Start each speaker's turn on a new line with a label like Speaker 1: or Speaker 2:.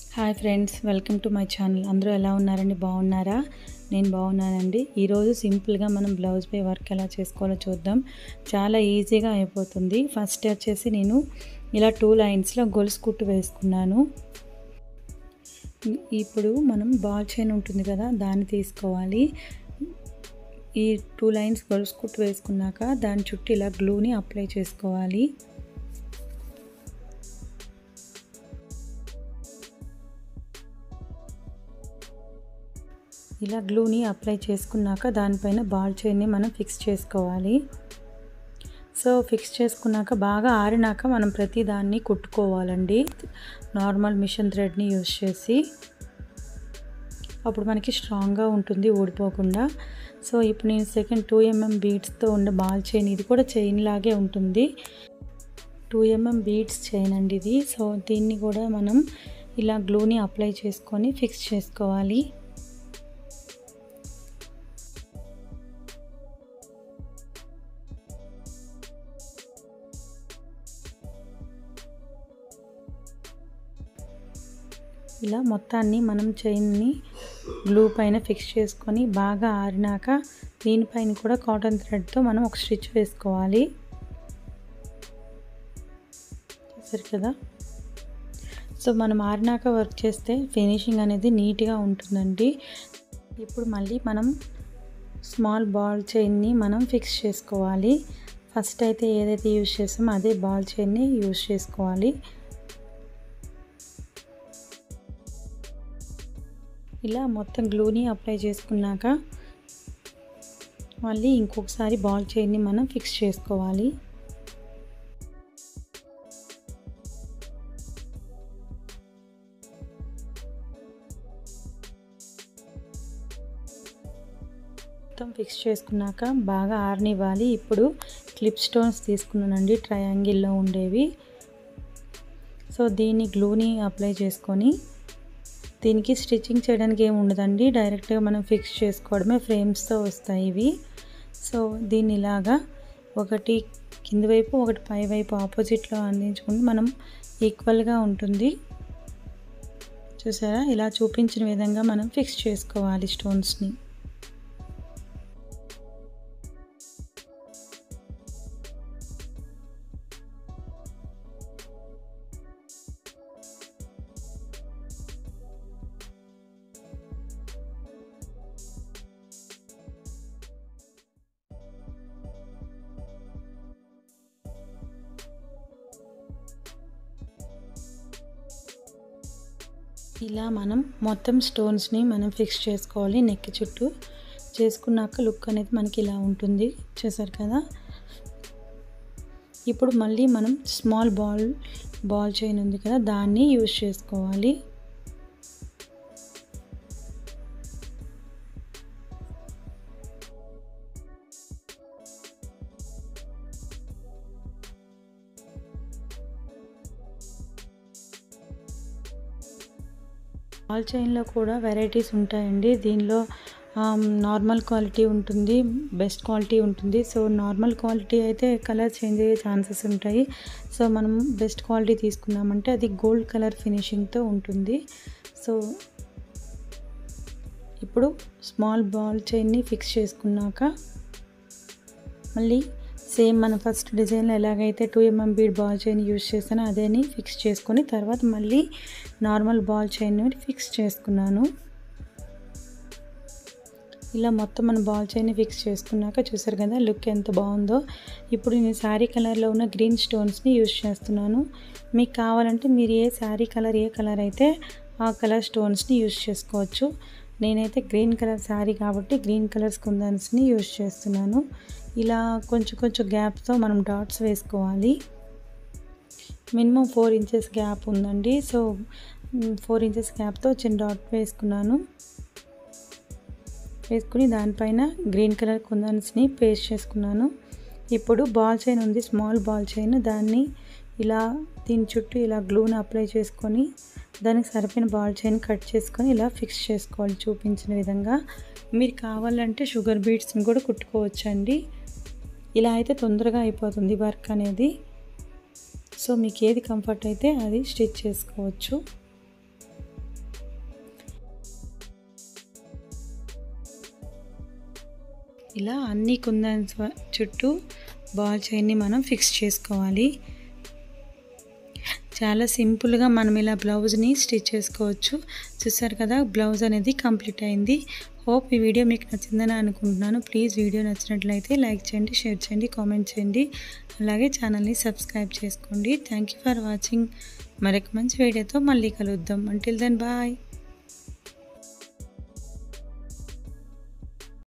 Speaker 1: hi friends welcome to my channel అందరూ ఎలా ఉన్నారండి బాగున్నారా నేను బాగున్నానండి ఈరోజు సింపుల్గా మనం బ్లౌజ్ పై వర్క్ ఎలా చేసుకోవాలో చూద్దాం చాలా ఈజీగా అయిపోతుంది ఫస్ట్ వచ్చేసి నేను ఇలా టూ లైన్స్లో గొలుసు కుట్టు వేసుకున్నాను ఇప్పుడు మనం బాల్ చైన్ ఉంటుంది కదా దాన్ని తీసుకోవాలి ఈ టూ లైన్స్ గొలుసు కుట్టు వేసుకున్నాక దాని చుట్టూ ఇలా గ్లూని అప్లై చేసుకోవాలి ఇలా గ్లూని అప్లై చేసుకున్నాక దానిపైన బాల్ చైన్ని మనం ఫిక్స్ చేసుకోవాలి సో ఫిక్స్ చేసుకున్నాక బాగా ఆరినాక మనం ప్రతి దాన్ని కుట్టుకోవాలండి నార్మల్ మిషన్ థ్రెడ్ని యూస్ చేసి అప్పుడు మనకి స్ట్రాంగ్గా ఉంటుంది ఊడిపోకుండా సో ఇప్పుడు నేను సెకండ్ టూ ఎంఎం బీడ్స్తో ఉన్న బాల్ చైన్ ఇది కూడా చైన్ లాగే ఉంటుంది టూ ఎంఎం బీడ్స్ చైన్ అండి ఇది సో దీన్ని కూడా మనం ఇలా గ్లూని అప్లై చేసుకొని ఫిక్స్ చేసుకోవాలి ఇలా మొత్తాన్ని మనం చైన్ని గ్లూ పైన ఫిక్స్ చేసుకొని బాగా ఆరినాక దీనిపైన కూడా కాటన్ థ్రెడ్తో మనం ఒక స్టిచ్ వేసుకోవాలి చూసారు కదా సో మనం ఆరినాక వర్క్ చేస్తే ఫినిషింగ్ అనేది నీట్గా ఉంటుందండి ఇప్పుడు మళ్ళీ మనం స్మాల్ బాల్ చైన్ని మనం ఫిక్స్ చేసుకోవాలి ఫస్ట్ అయితే ఏదైతే యూజ్ చేస్తామో అదే బాల్ చైన్ని యూజ్ చేసుకోవాలి ఇలా మొత్తం గ్లూని అప్లై చేసుకున్నాక మళ్ళీ ఇంకొకసారి బాల్ చైన్ని మనం ఫిక్స్ చేసుకోవాలి మొత్తం ఫిక్స్ చేసుకున్నాక బాగా ఆరనివ్వాలి ఇప్పుడు క్లిప్ స్టోన్స్ తీసుకున్నానండి ట్రయాంగిల్లో ఉండేవి సో దీన్ని గ్లూని అప్లై చేసుకొని దీనికి స్టిచ్చింగ్ చేయడానికి ఏమి ఉండదండి డైరెక్ట్గా మనం ఫిక్స్ చేసుకోవడమే ఫ్రేమ్స్తో వస్తాయి ఇవి సో దీన్ని ఇలాగా ఒకటి కింది వైపు ఒకటి పై వైపు ఆపోజిట్లో అందించుకుంటే మనం ఈక్వల్గా ఉంటుంది చూసారా ఇలా చూపించిన విధంగా మనం ఫిక్స్ చేసుకోవాలి స్టోన్స్ని ఇలా మనం మొత్తం స్టోన్స్ని మనం ఫిక్స్ చేసుకోవాలి నెక్ చుట్టూ చేసుకున్నాక లుక్ అనేది మనకి ఇలా ఉంటుంది చూసారు కదా ఇప్పుడు మళ్ళీ మనం స్మాల్ బాల్ బాల్ చైన్ ఉంది కదా దాన్ని యూజ్ చేసుకోవాలి బాల్ చైన్లో కూడా వెరైటీస్ ఉంటాయండి దీనిలో నార్మల్ క్వాలిటీ ఉంటుంది బెస్ట్ క్వాలిటీ ఉంటుంది సో నార్మల్ క్వాలిటీ అయితే కలర్ చేంజ్ అయ్యే ఛాన్సెస్ ఉంటాయి సో మనం బెస్ట్ క్వాలిటీ తీసుకున్నామంటే అది గోల్డ్ కలర్ ఫినిషింగ్తో ఉంటుంది సో ఇప్పుడు స్మాల్ బాల్ చైన్ని ఫిక్స్ చేసుకున్నాక మళ్ళీ సేమ్ మన ఫస్ట్ డిజైన్లో ఎలాగైతే two mm bead ball chain use చేసానో అదేని ఫిక్స్ చేసుకొని తర్వాత మళ్ళీ నార్మల్ బాల్ చైన్ ఫిక్స్ చేసుకున్నాను ఇలా మొత్తం మన బాల్ చైన్ ఫిక్స్ చేసుకున్నాక చూసారు కదా లుక్ ఎంత బాగుందో ఇప్పుడు నేను శారీ కలర్లో ఉన్న గ్రీన్ స్టోన్స్ని యూజ్ చేస్తున్నాను మీకు కావాలంటే మీరు ఏ శారీ కలర్ ఏ కలర్ అయితే ఆ కలర్ స్టోన్స్ని యూజ్ చేసుకోవచ్చు నేనైతే గ్రీన్ కలర్ శారీ కాబట్టి గ్రీన్ కలర్ కుందన్స్ని యూజ్ చేస్తున్నాను ఇలా కొంచెం కొంచెం గ్యాప్తో మనం డాట్స్ వేసుకోవాలి మినిమం ఫోర్ ఇంచెస్ గ్యాప్ ఉందండి సో ఫోర్ ఇంచెస్ గ్యాప్తో చిన్న డాట్ వేసుకున్నాను వేసుకుని దానిపైన గ్రీన్ కలర్ కుందన్స్ని పేస్ట్ చేసుకున్నాను ఇప్పుడు బాల్ చైన్ ఉంది స్మాల్ బాల్ చైన్ దాన్ని ఇలా దీని చుట్టూ ఇలా గ్లూని అప్లై చేసుకొని దానికి సరిపోయిన బాల్ చైన్ కట్ చేసుకొని ఇలా ఫిక్స్ చేసుకోవాలి చూపించిన విధంగా మీరు కావాలంటే షుగర్ బీడ్స్ని కూడా కుట్టుకోవచ్చండి ఇలా అయితే తొందరగా అయిపోతుంది వర్క్ అనేది సో మీకు ఏది కంఫర్ట్ అయితే అది స్టిచ్ చేసుకోవచ్చు ఇలా అన్ని కుందన్స్ చుట్టూ బాల్ చైన్ని మనం ఫిక్స్ చేసుకోవాలి చాలా సింపుల్గా మనం ఇలా బ్లౌజ్ని స్టిచ్ చేసుకోవచ్చు చూసారు కదా బ్లౌజ్ అనేది కంప్లీట్ అయింది హోప్ ఈ వీడియో మీకు నచ్చిందని అనుకుంటున్నాను ప్లీజ్ వీడియో నచ్చినట్లయితే లైక్ చేయండి షేర్ చేయండి కామెంట్ చేయండి అలాగే ఛానల్ని సబ్స్క్రైబ్ చేసుకోండి థ్యాంక్ యూ ఫర్ వాచింగ్ మరొక మంచి వీడియోతో మళ్ళీ కలుద్దాం అంటిల్ దెన్ బాయ్